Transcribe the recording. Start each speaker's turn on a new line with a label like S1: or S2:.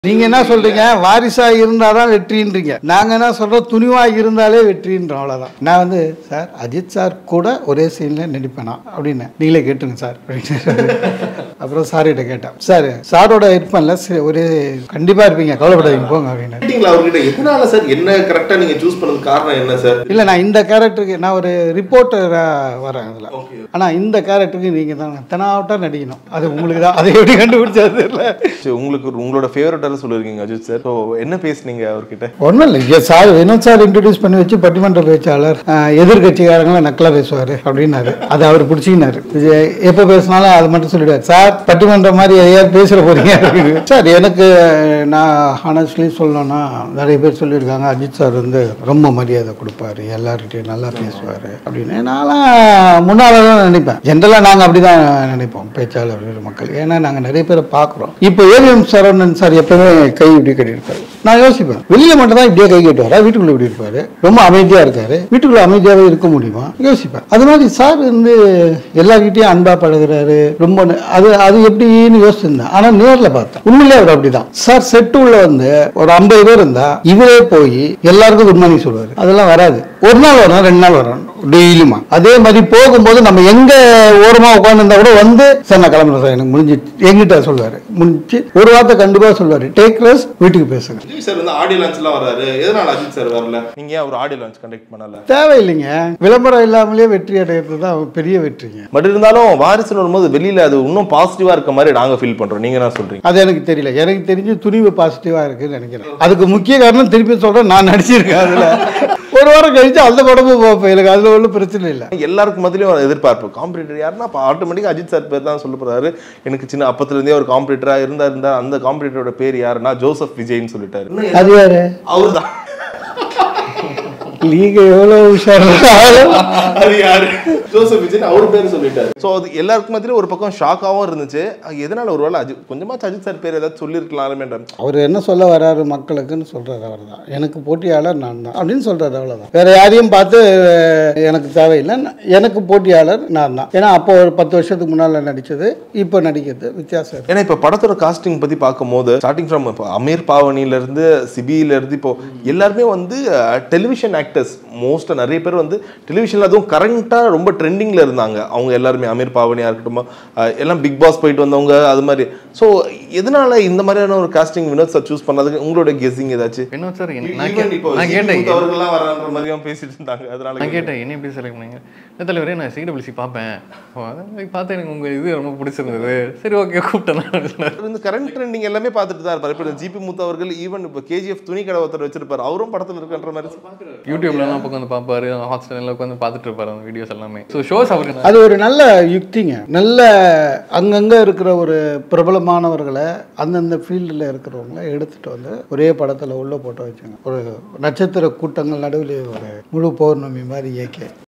S1: நீங்க என்ன சொல்றீங்க வாரிசா இருந்தாதான் வெற்றின்றீங்க நாங்க என்ன சொல்றோம் துணிவா இருந்தாலே வெற்றின்றோம் அவ்வளவுதான் நான் வந்து சார் அஜித் சார் கூட ஒரே சீன்ல நடிப்பேனா அப்படின்னு நீங்களே கேட்டுங்க சார் அப்படின்னு அப்புறம் சார்கிட்ட கேட்டேன் சார் சாரோட இருப்பேன்ல சரி, ஒரே கண்டிப்பா இருப்பீங்க கவலைப்படாதீங்க போங்க அப்படின்னு
S2: கேட்டீங்களா அவர்கிட்ட எதனால சார் என்ன கரெக்டா நீங்க சூஸ் பண்ணது காரணம் என்ன சார்
S1: இல்ல நான் இந்த கேரக்டருக்கு நான் ஒரு ரிப்போர்ட்டரா வரேன் அதுல
S2: ஓகே
S1: ஆனா இந்த கேரக்டருக்கு நீங்க தான் தெனாவட்டா நடிக்கணும் அது உங்களுக்கு தான் அதை எப்படி கண்டுபிடிச்சது தெரியல
S2: சரி, உங்களுக்கு ஒரு- உங்களோட ஃபேவரட்டாக சொல்லிருக்கீங்க அஜித் சார் ஸோ என்ன பேசுனீங்க அவர்கிட்ட
S1: ஒன்றும் இல்லை இங்கே சார் வினோத் சார் இன்ட்ரடியூஸ் பண்ணி வச்சு பட்டிமன்ற பேச்சாளர் ஆஹ், எதிர்க்கட்சிக்காரங்களை நக்கலாக பேசுவார் அப்படின்னாரு அது அவர் பிடிச்சிக்கினாரு விஜய் எப்போ பேசினாலும் அது மட்டும் சொல்லிடுவார் சார் பட்டிமன்றம் மாதிரி எதையாவது பேசுகிற போறீங்க அப்படின்னு. சார் எனக்கு நான் ஹானஸ்ட்லி சொல்லணும்னா நிறைய பேர் சொல்லியிருக்காங்க அஜித் சார் வந்து ரொம்ப மரியாதை கொடுப்பாரு எல்லார்கிட்டையும் நல்லா பேசுவார் அப்படின்னு நான்லாம் முன்னால் தான் நினைப்பேன் ஜென்ரலாக நாங்கள் அப்படி தான் நினைப்போம் பேச்சாளர்கள் மக்கள் ஏன்னா நாங்கள் நிறைய பேரை பார்க்குறோம் இப்போ ஏவிஎம் சரவணன் சார் எப்பவுமே கை இப்படி கட்டியிருப்பாரு நான் யோசிப்பேன் வெளியில மட்டும் தான் இப்படியே கை கட்டுவாரா வீட்டுக்குள்ள இப்படி இருப்பாரு ரொம்ப அமைதியா இருக்காரு வீட்டுக்குள்ள அமைதியாவே இருக்க முடியுமா யோசிப்பேன் அது மாதிரி சார் வந்து எல்லார்கிட்டயும் அன்பா பழகுறாரு ரொம்ப ந- அது அது எப்படின்னு யோசிச்சிருந்தேன் ஆனா நேர்ல பார்த்தேன் உண்மையிலே அவர் அப்படிதான் சார் செட்டு உள்ள வந்து ஒரு ஐம்பது பேர் இருந்தா இவரே போய் எல்லாருக்கும் குட் மார்னிங் சொல்லுவாரு அதெல்லாம் வராது ஒரு நாள் வரும் ரெண்டு நாள் வரும் டெய்லியுமா அதே மாதிரி போகும்போது நம்ம எங்க ஓரமா உட்காந்துருந்தா கூட வந்து சார் நான் கிளம்புறேன் சார் எனக்கு முடிஞ்சு எங்கிட்ட சொல்லுவாரு முடிஞ்சு ஒரு வார்த்தை கண்டிப்பா சொல்லுவாரு டேக் ரெஸ்ட் வீட்டுக்கு பேசுங்க
S2: அஜித் சார் வந்து ஆடியோ லான்ச்லாம் வராரு எதனால அஜித் சார் வரல நீங்க ஏன் ஒரு ஆடியோ லான்ச் கண்டக்ட் பண்ணல
S1: தேவையில்லைங்க விளம்பரம் இல்லாமலே வெற்றி அடைகிறது தான் பெரிய வெற்றிங்க
S2: பட் இருந்தாலும் வாரிசுன்னு வரும்போது வெளியில அது இன்னும் பாசிட்டிவா இருக்க மாதிரி நாங்க ஃபீல் பண்றோம் நீங்க என்ன சொல்றீங்க
S1: அது எனக்கு தெரியல எனக்கு தெரிஞ்சு துணிவு பாசிட்டிவா இருக்குன்னு நினைக்கிறேன் அதுக்கு முக்கிய காரணம் திருப்பி சொல்றேன் நான் நடிச்சிருக்கேன் அதுல ஒரு வாரம் கழிச்சு அந்த படமும் பார்ப்பேன் எனக்கு அதுல ஒன்றும் பிரச்சனை இல்லை
S2: எல்லாருக்கும் மத்தியிலும் ஒரு எதிர்பார்ப்பு காம்படிட்டர் யாருன்னா அப்போ ஆட்டோமேட்டிக்காக அஜித் சார் பேர் தான் சொல்ல போறாரு எனக்கு சின்ன அப்பத்துல இருந்தே ஒரு காம்படிட்டரா இருந்தா இருந்தா அந்த காம்படிட்டரோட பேர் யாருன்னா ஜோசப் விஜய்னு சொல்லிட்டாரு
S1: அது யாரு
S2: அவர் தான்
S1: நீங்க எவ்வளவு உஷாரா
S2: அது யாரு ஜோசப் விஜய் அவர் பேர் சொல்லிட்டாரு ஸோ அது எல்லாருக்கும் மத்தியிலும் ஒரு பக்கம் ஷாக்காகவும் இருந்துச்சு அது எதனால ஒருவேளை அஜித் கொஞ்சமா அஜித் சார் பேர் ஏதாவது சொல்லியிருக்கலாமே
S1: அவர் என்ன சொல்ல வராரு மக்களுக்குன்னு சொல்றாரு அவர் தான் எனக்கு போட்டியாளர் நான் தான் அப்படின்னு சொல்றாரு அவ்வளவுதான் வேற யாரையும் பார்த்து அஹ், எனக்கு தேவையில்லை நான் எனக்கு போட்டியாளர் நான் தான் ஏன்னா அப்போ ஒரு பத்து வருஷத்துக்கு முன்னால நடிச்சது இப்போ நடிக்கிறது வித்தியாசம் இருக்கு.
S2: ஏன்னா இப்போ படத்தோட காஸ்டிங் பத்தி பார்க்கும்போது ஸ்டார்டிங் ஃப்ரம் இப்போ அமீர் பாவனில இருந்து சிபியில இருந்து இப்போ எல்லாருமே வந்து டெலிவிஷன் ஆக்டர்ஸ் மோஸ்ட்டாக நிறைய பேர் வந்து டெலிவிஷனில் அதுவும் கரண்ட்டாக ரொம்ப ட்ரெண்டிங்கில் இருந்தாங்க அவங்க எல்லாருமே அமீர் பாவனியாக இருக்கட்டும் அஹ், எல்லாம் பிக் பாஸ் போயிட்டு வந்தவங்க அது மாதிரி ஸோ எதனால இந்த மாதிரியான ஒரு காஸ்டிங் வினோத் சார் சூஸ் பண்ணதுக்கு உங்களோட கெஸ்ஸிங் ஏதாச்சும்
S3: வினோத் சார் என்ன- நான்
S2: Even
S3: கே-
S2: இப்போ
S3: நான்
S2: ஜி
S3: கேட்டேன்
S2: முத்து அவர்கள்லாம் வரான்ற மாதிரியும் பேசிட்டு இருந்தாங்க அதனால
S3: நான் கேட்டேன் என்ன எப்படி செலக்ட் பண்ணீங்க என்ன தலைவரே நான் சிடபிள்யூசி பார்ப்பேன் ஓ, அதை பார்த்து எனக்கு உங்கள் இது ரொம்ப பிடிச்சிருந்தது சரி ஓகே கூப்பிட்டேன்
S2: இந்த கரண்ட் ட்ரெண்டிங் எல்லாமே பார்த்துட்டு தான் இருப்பார் இப்போ ஜிபி முத்து அவர்கள் ஈவன் இப்போ கேஜிஎஃப் துணி கடை ஒருத்தர் வச்சிருப்பாரு அவரும் படத்தில் இருக்கின்ற மாதிரி
S3: யூடியூப்லலாம் அப்போ உட்காந்து பார்ப்பாரு ஹாட் ஸ்டாரில் உட்காந்து பார்த்துட்டு இருப்பாரு அந்த வீடியோஸ் எல்லாமே ஸோ ஷோஸ் அவருக்கு
S1: அது ஒரு நல்ல யுக்திங்க நல்ல அங்கங்க இருக்கிற ஒரு பிரபலமானவர்களை அந்தந்த ஃபீல்டில் இருக்கிறவங்கள எடுத்துட்டு வந்து ஒரே படத்தில் உள்ள போட்டு வச்சுங்க ஒரு நட்சத்திர கூட்டங்கள் நடுவில் ஒரு முழு பௌர்ணமி மாதிரி இயக்கி